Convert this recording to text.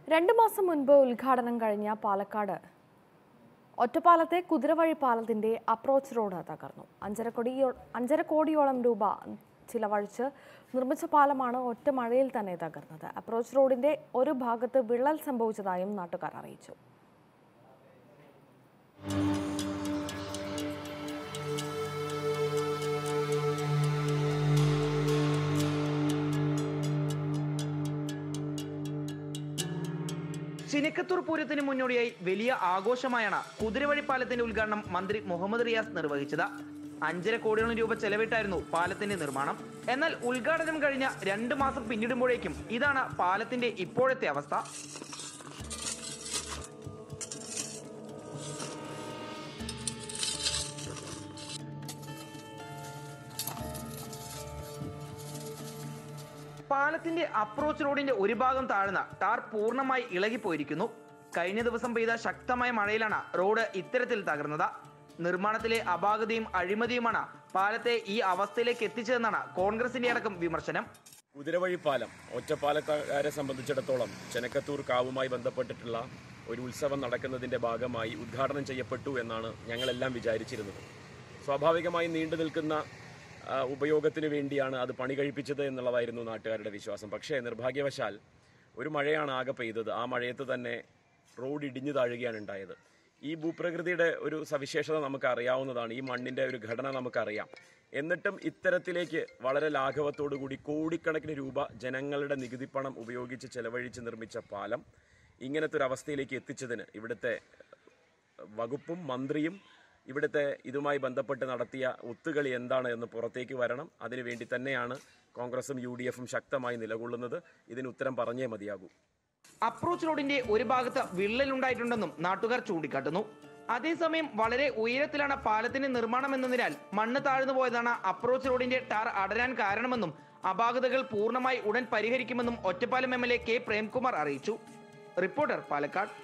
രണ്ടു മാസം മുൻപ് ഉദ്ഘാടനം കഴിഞ്ഞ പാലക്കാട് ഒറ്റപ്പാലത്തെ കുതിരവഴി പാലത്തിന്റെ അപ്രോച്ച് റോഡ് തകർന്നു അഞ്ചര കോടിയോ അഞ്ചര കോടിയോളം രൂപ ചിലവഴിച്ച് നിർമ്മിച്ച പാലമാണ് ഒറ്റ മഴയിൽ തന്നെ തകർന്നത് അപ്രോച്ച് റോഡിന്റെ ഒരു ഭാഗത്ത് വിള്ളൽ സംഭവിച്ചതായും നാട്ടുകാർ അറിയിച്ചു ചിനക്കത്തൂർ പൂരത്തിന് മുന്നോടിയായി വലിയ ആഘോഷമായാണ് കുതിരവഴി പാലത്തിന്റെ ഉദ്ഘാടനം മന്ത്രി മുഹമ്മദ് റിയാസ് നിർവഹിച്ചത് അഞ്ചര കോടിയോളം രൂപ ചെലവിട്ടായിരുന്നു പാലത്തിന്റെ നിർമ്മാണം എന്നാൽ ഉദ്ഘാടനം കഴിഞ്ഞ രണ്ട് മാസം പിന്നിടുമ്പോഴേക്കും ഇതാണ് പാലത്തിന്റെ ഇപ്പോഴത്തെ അവസ്ഥ പാലത്തിന്റെ അപ്രോച്ച് റോഡിന്റെ ഒരു ഭാഗം താഴ്ന്ന ടാർ പൂർണ്ണമായി ഇളകിപ്പോയിരിക്കുന്നു കഴിഞ്ഞ ദിവസം പെയ്ത ശക്തമായ മഴയിലാണ് റോഡ് ഇത്തരത്തിൽ തകർന്നത് നിർമ്മാണത്തിലെ അപാകതയും അഴിമതിയുമാണ് പാലത്തെ ഈ അവസ്ഥയിലേക്ക് എത്തിച്ചതെന്നാണ് കോൺഗ്രസിന്റെ അടക്കം വിമർശനം കുതിരവഴി പാലം ഒറ്റപ്പാലക്കാരെ സംബന്ധിച്ചിടത്തോളം ചെനക്കത്തൂർ കാവുമായി ബന്ധപ്പെട്ടിട്ടുള്ള ഒരു ഉത്സവം നടക്കുന്നതിന്റെ ഭാഗമായി ഉദ്ഘാടനം ചെയ്യപ്പെട്ടു എന്നാണ് ഞങ്ങളെല്ലാം വിചാരിച്ചിരുന്നത് സ്വാഭാവികമായി നീണ്ടു നിൽക്കുന്ന ആ, ഉപയോഗത്തിന് വേണ്ടിയാണ് അത് പണി കഴിപ്പിച്ചത് എന്നുള്ളതായിരുന്നു നാട്ടുകാരുടെ വിശ്വാസം പക്ഷേ നിർഭാഗ്യവശാൽ ഒരു മഴയാണ് ആകെ പെയ്തത് ആ മഴയത്ത് തന്നെ റോഡ് ഇടിഞ്ഞു താഴുകയാണ് ഉണ്ടായത് ഈ ഭൂപ്രകൃതിയുടെ ഒരു സവിശേഷത നമുക്ക് അറിയാവുന്നതാണ് ഈ മണ്ണിന്റെ ഒരു ഘടന നമുക്കറിയാം എന്നിട്ടും ഇത്തരത്തിലേക്ക് വളരെ ലാഘവത്തോടു കൂടി കോടിക്കണക്കിന് രൂപ ജനങ്ങളുടെ നികുതിപ്പണം ഉപയോഗിച്ച് ചെലവഴിച്ച് നിർമ്മിച്ച പാലം ഇങ്ങനത്തെ ഒരു അവസ്ഥയിലേക്ക് എത്തിച്ചതിന് ഇവിടുത്തെ വകുപ്പും മന്ത്രിയും ഇവിടുത്തെ ഇതുമായി ബന്ധപ്പെട്ട് നടത്തിയ ഒത്തുകളി എന്താണ് എന്ന് പുറത്തേക്ക് വരണം അതിനുവേണ്ടി തന്നെയാണ് കോൺഗ്രസും യു ഡി എഫും ശക്തമായി നിലകൊള്ളുന്നത് ഇതിന് ഉത്തരം പറഞ്ഞേ മതിയാകൂ അപ്രോച്ച് റോഡിന്റെ ഒരു ഭാഗത്ത് വിള്ളലുണ്ടായിട്ടുണ്ടെന്നും നാട്ടുകാർ ചൂണ്ടിക്കാട്ടുന്നു അതേസമയം വളരെ ഉയരത്തിലാണ് പാലത്തിന്റെ നിർമ്മാണം എന്നതിനാൽ മണ്ണ് താഴ്ന്നു പോയതാണ് അപ്രോച്ച് റോഡിന്റെ ടാർ അടരാൻ കാരണമെന്നും അപാകതകൾ പൂർണ്ണമായി ഉടൻ പരിഹരിക്കുമെന്നും Ottapalam M L A K Premkumar അറിയിച്ചു റിപ്പോർട്ടർ പാലക്കാട്